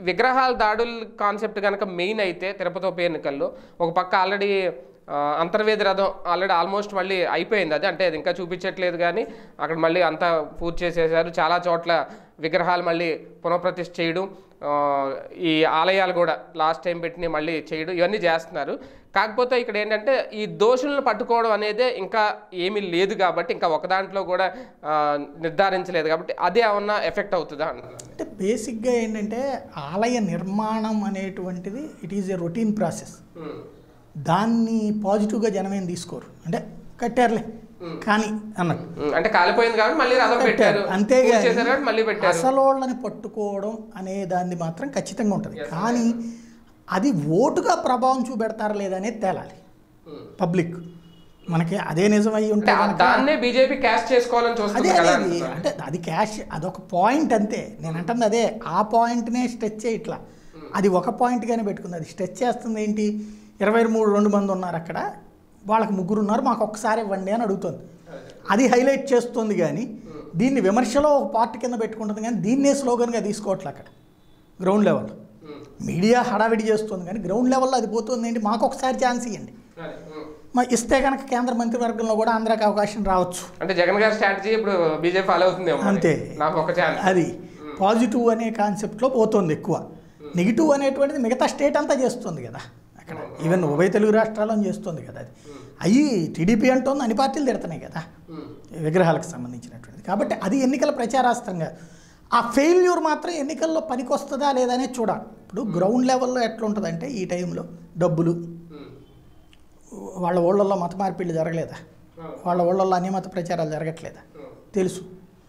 విగ్రహాల దాడుల కాన్సెప్ట్ కనుక మెయిన్ అయితే తిరుపతి ఉప ఎన్నికల్లో ఒక పక్క ఆల్రెడీ అంతర్వేది రథం ఆల్రెడీ ఆల్మోస్ట్ మళ్ళీ అయిపోయింది అది అంటే అది ఇంకా చూపించట్లేదు కానీ అక్కడ మళ్ళీ అంతా పూర్తి చేసేసారు చాలా చోట్ల విగ్రహాలు మళ్ళీ పునఃప్రతిష్ఠ చేయడం ఆ, ఈ ఆలయాలు కూడా లాస్ట్ టైం పెట్టిన మళ్ళీ చేయడం ఇవన్నీ చేస్తున్నారు కాకపోతే ఇక్కడ ఏంటంటే ఈ దోషులను పట్టుకోవడం అనేది ఇంకా ఏమీ లేదు కాబట్టి ఇంకా ఒక దాంట్లో కూడా ఆ, నిర్ధారించలేదు కాబట్టి అదే ఏమన్నా ఎఫెక్ట్ అవుతుందా అంటున్నాను అంటే బేసిక్గా ఏంటంటే ఆలయ నిర్మాణం అనేటువంటిది it is a routine process um, దాన్ని పాజిటివ్గా జనం ఏం తీసుకోరు అంటే కట్టారులే కానీ అన్నట్టు ఉమ్, అంటే కాలిపోయింది కాబట్టి మళ్ళీ రథం పెట్టారు అంతేగా పూజ చేశారు కాబట్టి మళ్ళీ పెట్టారు అసలోళ్ళని పట్టుకోవడం అనే దాన్ని మాత్రం ఖచ్చితంగా ఉంటుంది కానీ అది ఓటుగా ప్రభావం చూపెడతారా లేదనేది తేలాలి ఉమ్. పబ్లిక్ మనకి అదే నిజమై ఉంటే అంటే ఆ కనుక దాన్నే బీజేపీ క్యాష్ చేసుకోవాలని చూస్తుంది అదే కదా అనేది అంటున్నాను. అంటే అది క్యాష్ అదొక పాయింట్ అంతే నేను అంటుంది అదే ఆ పాయింట్నే స్ట్రెచ్ చేయట్లా అది ఒక పాయింట్గానే పెట్టుకుంది అది స్ట్రెచ్ చేస్తుంది ఏంటి ఇరవై మూడు రెండు మంది ఉన్నారు అక్కడ వాళ్ళకి ముగ్గురు ఉన్నారు మాకు ఒక్కసారి ఇవ్వండి అని అడుగుతుంది అది హైలైట్ చేస్తుంది కానీ దీన్ని విమర్శలో ఒక పార్ట్ కింద పెట్టుకుంటుంది కానీ దీన్నే స్లోగన్గా తీసుకోవట్లే అక్కడ గ్రౌండ్ లెవెల్ ఉమ్, మీడియా హడావిడి చేస్తుంది కానీ గ్రౌండ్ లెవెల్లో అది పోతుంది ఏంటి మాకు ఒకసారి ఛాన్స్ ఇవ్వండి అదే, ఉమ్. మరి ఇస్తే కనుక కేంద్ర మంత్రివర్గంలో కూడా ఆంధ్రాకి అవకాశం రావచ్చు అంటే జగన్ గారి స్ట్రాటజీ ఇప్పుడు బీజేపీ ఫాలో అవుతుందేమో మరి. అంతే. నాకు ఒక ఛాన్స్ అది పాజిటివ్ అనే కాన్సెప్ట్లో పోతుంది ఎక్కువ నెగిటివ్ అనేటువంటిది మిగతా స్టేట్ అంతా చేస్తుంది కదా అక్కడ ఈవెన్ ఉభయ తెలుగు రాష్ట్రాల్లో చేస్తుంది కదా అది అయ్యి టీడీపీ అంటోంది అన్ని పార్టీలు తిడుతున్నాయి కదా ఉమ్, విగ్రహాలకు సంబంధించినటువంటిది కాబట్టి అది ఎన్నికల ప్రచారాస్త్రంగా ఆ ఫెయిల్యూర్ మాత్రం ఎన్నికల్లో పనికొస్తుందా లేదా అనేది చూడాలి ఇప్పుడు గ్రౌండ్ లెవెల్లో ఎట్లా ఉంటుందంటే ఈ టైంలో డబ్బులు ఉమ్, వాళ్ళ ఊళ్ళల్లో మత మార్పిళ్ళు జరగలేదా వాళ్ళ ఊళ్ళల్లో అన్ని మత ప్రచారాలు జరగట్లేదా ఉమ్, తెలుసు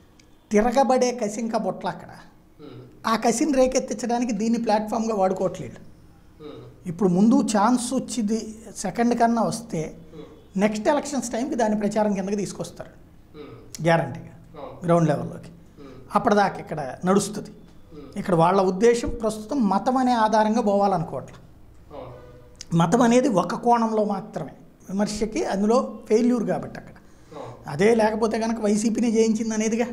తిరగబడే కసి ఇంకా బొట్ల అక్కడ ఉమ్, ఆ కసిని రేకెత్తించడానికి దీన్ని ప్లాట్ఫామ్గా వాడుకోవట్లేదు ఉమ్, ఇప్పుడు ముందు ఛాన్స్ వచ్చింది సెకండ్ కన్నా వస్తే నెక్స్ట్ ఎలక్షన్స్ టైంకి దాని ప్రచారం కిందకి తీసుకొస్తారు ఉమ్, గ్యారంటీగా అవును. గ్రౌండ్ లెవెల్లోకి ఉమ్, అప్పటిదాకా ఇక్కడ నడుస్తుంది ఉమ్, ఇక్కడ వాళ్ళ ఉద్దేశం ప్రస్తుతం మతం అనే ఆధారంగా పోవాలనుకోవట్లే అవును. మతం అనేది ఒక కోణంలో మాత్రమే విమర్శకి అందులో ఫెయిల్యూర్ కాబట్టి అక్కడ అవును. అదే లేకపోతే కనుక వైసీపీని జయించింది అనేదిగా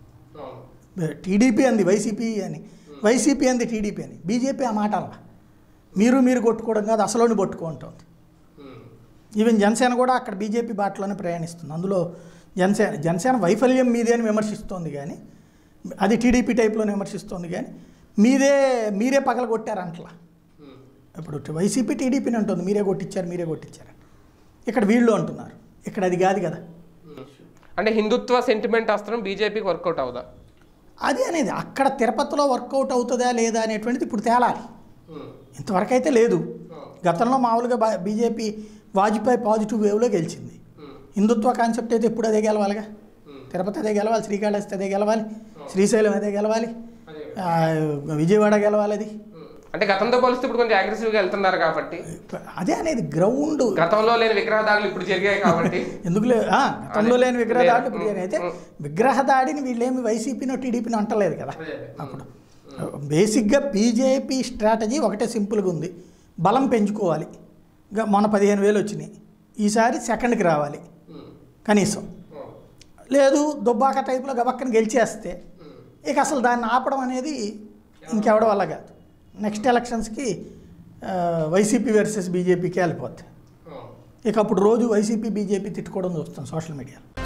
అవును. టీడీపీ అంది వైసీపీ అని వైసీపీ అంది టీడీపీ అని బీజేపీ ఆ మాట అలా మీరు మీరు కొట్టుకోవడం కాదు అసలోని పట్టుకుంటుంది ఉమ్, ఈవెన్ జనసేన కూడా అక్కడ బీజేపీ బాటలోనే ప్రయాణిస్తుంది అందులో జనసేన జనసేన వైఫల్యం మీదే అని విమర్శిస్తోంది కానీ అది టీడీపీ టైప్లోనే విమర్శిస్తోంది కానీ మీదే మీరే పగల కొట్టారంటలా ఉమ్, ఇప్పుడు వైసీపీ టీడీపీని అంటుంది మీరే కొట్టించారు మీరే కొట్టించారు ఇక్కడ వీళ్ళు అంటున్నారు ఇక్కడ అది కాదు కదా ఉమ్. అంటే హిందుత్వ సెంటిమెంట్ అస్త్రం బీజేపీకి వర్కౌట్ అవుదా అది అనేది అక్కడ తిరుపతిలో వర్కౌట్ అవుతుందా లేదా అనేటువంటిది ఇప్పుడు తేలాలి ఉమ్, ఇంతవరకు అయితే లేదు అవును. గతంలో మామూలుగా బా- బీజేపీ వాజ్పేయి పాజిటివ్ వేవ్లో గెలిచింది ఉమ్, హిందుత్వ కాన్సెప్ట్ అయితే ఎప్పుడు అదే గెలవాలిగా ఉమ్. తిరుపతి అదే గెలవాలి శ్రీకాళహస్తి అదే గెలవాలి శ్రీశైలం అదే గెలవాలి అదే. ఆ, విజయవాడ గెలవాలి అది ఉమ్. అంటే గతంతో పోలిస్తే ఇప్పుడు కొంచెం అగ్రెసివ్గా వెళ్తున్నారు కాబట్టి అదే అనేది గ్రౌండ్ గతంలో లేని విగ్రహదాడులు ఇప్పుడు జరిగాయి కాబట్టి ఎందుకు లే ఆ, గతంలో లేని విగ్రహ దాడి ఇప్పుడు జరిగాయి. అయితే విగ్రహ దాడిని వీళ్ళేమి వైసీపీనో టీడీపీనో అంటలేదు కదా అదే, అదే. అప్పుడు బేసిక్గా బీజేపీ స్ట్రాటజీ ఒకటే సింపుల్గా ఉంది బలం పెంచుకోవాలి ఇంకా మొన్న పదిహేను వేలు వచ్చినాయి ఈసారి సెకండ్కి రావాలి ఉమ్, కనీసం అవును. లేదు దుబ్బాక టైప్లో గబక్కన గెలిచేస్తే ఉమ్, ఇక అసలు దాన్ని ఆపడం అనేది ఇంకెవడ వల్ల కాదు నెక్స్ట్ ఎలక్షన్స్కి ఆ, వైసీపీ వర్సెస్ బీజేపీకి వెళ్ళిపోద్ది అవును. ఇక అప్పుడు రోజు వైసీపీ బీజేపీ తిట్టుకోవడం చూస్తాం సోషల్ మీడియాలో